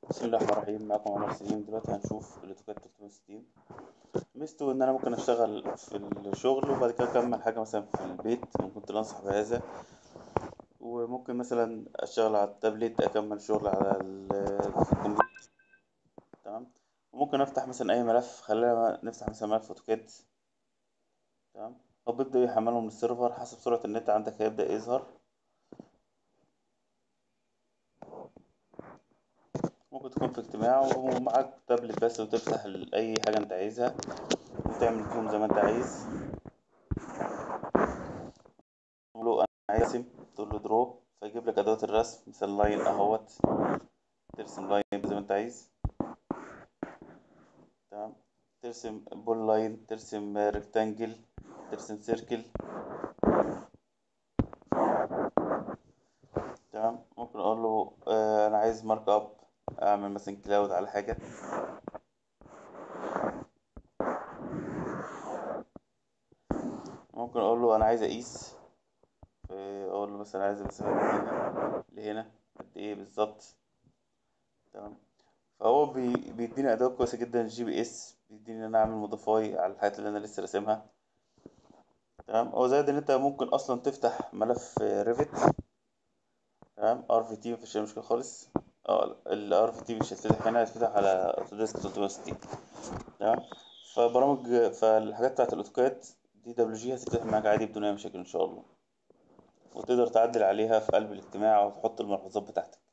بسم الله الرحمن الرحيم معكم عمر سليم دلوقتي هنشوف الاوتوكاد 360 ميزته ان انا ممكن اشتغل في الشغل وبعد كده اكمل حاجه مثلا في البيت ممكن تنصح بهذا وممكن مثلا اشتغل على التابلت اكمل شغل على ال- في الكمبيوتر تمام وممكن افتح مثلا اي ملف خلينا نفتح مثلا ملف اوتوكاد تمام هو بيبدأ يحمله من السيرفر حسب سرعة النت عندك هيبدأ يظهر ممكن تكون في اجتماع ومعاك تابلت بس وتفتح ال- أي حاجة أنت عايزها وتعمل فيهم زي ما أنت عايز تقول له أنا عايز أرسم تقول له درو فيجيب لك أدوات الرسم مثل لاين أهوت ترسم لاين زي ما أنت عايز تمام ترسم بول لاين ترسم ريكتانجل ترسم سيركل تمام ممكن أقول له آه أنا عايز مارك أب أعمل مثلا كلاود على حاجة ممكن أقول له أنا عايز أقيس اقول له مثلا عايز المسافه من هنا لهنا قد ايه بالظبط تمام فهو بي... بيديني اداة كويسه جدا الجي بي اس بيديني ان انا اعمل موديفاي على الحاجات اللي انا لسه راسمها تمام هو زائد ان انت ممكن اصلا تفتح ملف ريفت تمام ار في تي مفيش أي مشكله خالص اه الار في تي مش هتفتح هنا هتفتح على اوتوديسك 360 تمام فبرامج فالحاجات بتاعت الاوتوكاد دي دبليو جي هتفتح معاك عادي بدون اي مشاكل ان شاء الله وتقدر تعدل عليها في قلب الاجتماع وتحط الملحوظات بتاعتك